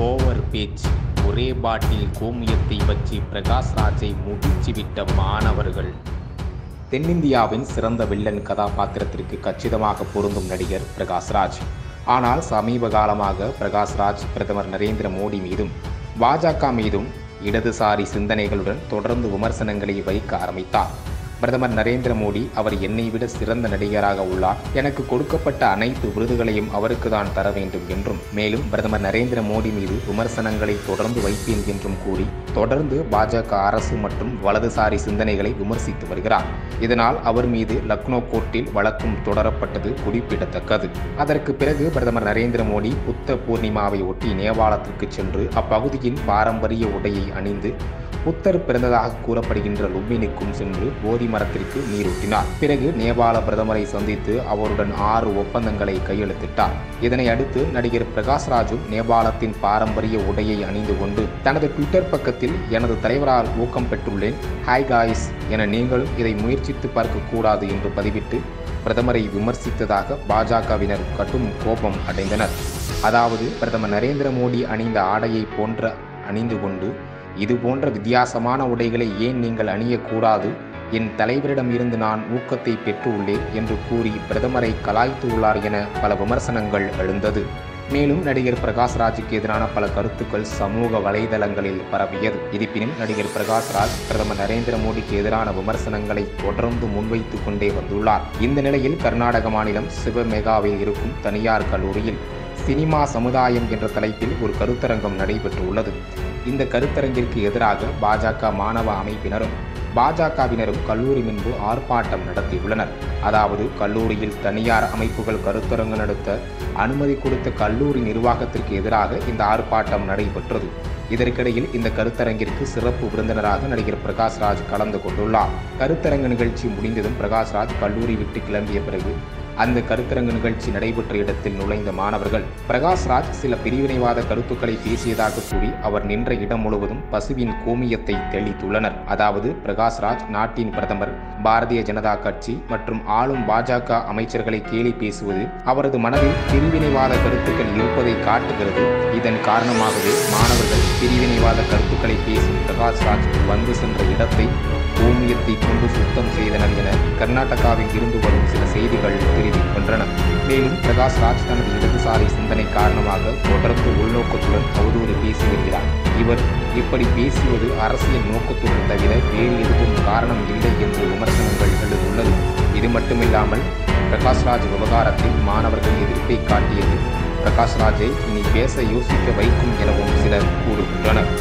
over பேச்சு ஒரே பாட்டில் கோமியத்தை வச்சு பிரகாஷ்ராஜை முடிச்சுவிட்ட மாணவர்கள் தென்னிந்தியாவின் சிறந்த வில்லன் கதாபாத்திரத்திற்கு கச்சிதமாக பொருந்தும் நடிகர் பிரகாஷ்ராஜ் ஆனால் சமீப காலமாக பிரகாஷ்ராஜ் பிரதமர் நரேந்திர மோடி மீதும் பாஜக மீதும் இடதுசாரி சிந்தனைகளுடன் தொடர்ந்து விமர்சனங்களை வைக்க ஆரம்பித்தார் பிரதமர் நரேந்திர மோடி அவர் என்னை விட சிறந்த நடிகராக உள்ளார் எனக்கு கொடுக்கப்பட்ட அனைத்து விருதுகளையும் அவருக்கு தான் தர வேண்டும் என்றும் மேலும் பிரதமர் நரேந்திர மோடி மீது விமர்சனங்களை தொடர்ந்து வைப்பேன் என்றும் கூறி தொடர்ந்து பாஜக அரசு மற்றும் வலதுசாரி சிந்தனைகளை விமர்சித்து வருகிறார் இதனால் அவர் மீது லக்னோ கோர்ட்டில் வழக்கும் தொடரப்பட்டது குறிப்பிடத்தக்கது அதற்கு பிறகு பிரதமர் நரேந்திர மோடி புத்த பூர்ணிமாவை ஒட்டி நேபாளத்திற்கு சென்று அப்பகுதியின் பாரம்பரிய உடையை அணிந்து புத்தர் பிறந்ததாக கூறப்படுகின்ற லும்பினிக்கும் சென்று போதி மரத்திற்கு நீரூட்டினார் பிறகு நேபாள பிரதமரை சந்தித்து அவருடன் ஆறு ஒப்பந்தங்களை கையெழுத்திட்டார் இதனை அடுத்து நடிகர் பிரகாஷ்ராஜும் நேபாளத்தின் பாரம்பரிய உடையை அணிந்து கொண்டு தனது ட்விட்டர் பக்கத்தில் எனது தலைவரால் ஊக்கம் பெற்றுள்ளேன் ஹாய் காய்ஸ் என நீங்களும் இதை முயற்சித்து பார்க்க கூடாது என்று பதிவிட்டு பிரதமரை விமர்சித்ததாக பாஜகவினர் கடும் கோபம் அடைந்தனர் அதாவது பிரதமர் நரேந்திர மோடி அணிந்த ஆடையை போன்ற அணிந்து கொண்டு இது போன்ற வித்தியாசமான உடைகளை ஏன் நீங்கள் அணியக்கூடாது என் தலைவரிடம் இருந்து நான் ஊக்கத்தை பெற்றுள்ளேன் என்று கூறி பிரதமரை கலாய்த்து உள்ளார் என பல விமர்சனங்கள் எழுந்தது மேலும் நடிகர் பிரகாஷ்ராஜுக்கு எதிரான பல கருத்துக்கள் சமூக வலைதளங்களில் பரவியது இருப்பினும் நடிகர் பிரகாஷ்ராஜ் பிரதமர் நரேந்திர மோடிக்கு எதிரான விமர்சனங்களை தொடர்ந்து முன்வைத்து கொண்டே வந்துள்ளார் இந்த நிலையில் கர்நாடக மாநிலம் சிவமெகாவில் இருக்கும் தனியார் கல்லூரியில் சினிமா சமுதாயம் என்ற தலைப்பில் ஒரு கருத்தரங்கம் நடைபெற்றுள்ளது இந்த கருத்தரங்கிற்கு எதிராக பாஜக மாணவ அமைப்பினரும் பாஜகவினரும் கல்லூரி முன்பு ஆர்ப்பாட்டம் நடத்தியுள்ளனர் அதாவது கல்லூரியில் தனியார் அமைப்புகள் கருத்தரங்கு நடத்த அனுமதி கொடுத்த கல்லூரி நிர்வாகத்திற்கு எதிராக இந்த ஆர்ப்பாட்டம் நடைபெற்றது இதற்கிடையில் இந்த கருத்தரங்கிற்கு சிறப்பு விருந்தினராக நடிகர் பிரகாஷ்ராஜ் கலந்து கொண்டுள்ளார் கருத்தரங்கு நிகழ்ச்சி முடிந்ததும் பிரகாஷ்ராஜ் கல்லூரி விட்டு கிளம்பிய பிறகு அந்த கருத்தரங்கு நிகழ்ச்சி நடைபெற்ற இடத்தில் நுழைந்த மாணவர்கள் பிரகாஷ்ராஜ் சில பிரிவினைவாத கருத்துக்களை பேசியதாக கூறி அவர் நின்ற இடம் முழுவதும் பசுவின் கோமியத்தை தெளித்துள்ளனர் அதாவது பிரகாஷ்ராஜ் நாட்டின் பிரதமர் பாரதிய ஜனதா கட்சி மற்றும் ஆளும் பாஜக அமைச்சர்களை கேலி பேசுவது அவரது மனதில் பிரிவினைவாத கருத்துக்கள் இருப்பதை காட்டுகிறது இதன் காரணமாகவே மாணவர்கள் பிரிவினைவாத கருத்துக்களை பேசும் பிரகாஷ்ராஜ் வந்து சென்ற இடத்தை கோமியத்தை கொண்டு சுத்தம் செய்தனர் என கர்நாடகாவில் இருந்து வரும் சில செய்திகள் தெரிவிக்கின்றன மேலும் பிரகாஷ்ராஜ் தனது இடதுசாரி சிந்தனை காரணமாக தொடர்ந்து உள்நோக்கத்துடன் அவதூறு பேசி வருகிறார் இவர் இப்படி பேசுவது அரசியல் நோக்கத்துடன் தவிர வேறு எதுவும் காரணம் இல்லை என்று விமர்சனங்கள் எழுந்துள்ளது இது மட்டுமில்லாமல் பிரகாஷ்ராஜ் விவகாரத்தில் மாணவர்கள் எதிர்ப்பை காட்டியது பிரகாஷ்ராஜை இனி பேச யோசிக்க வைக்கும் எனவும் சிலர் கூறுகின்றனர்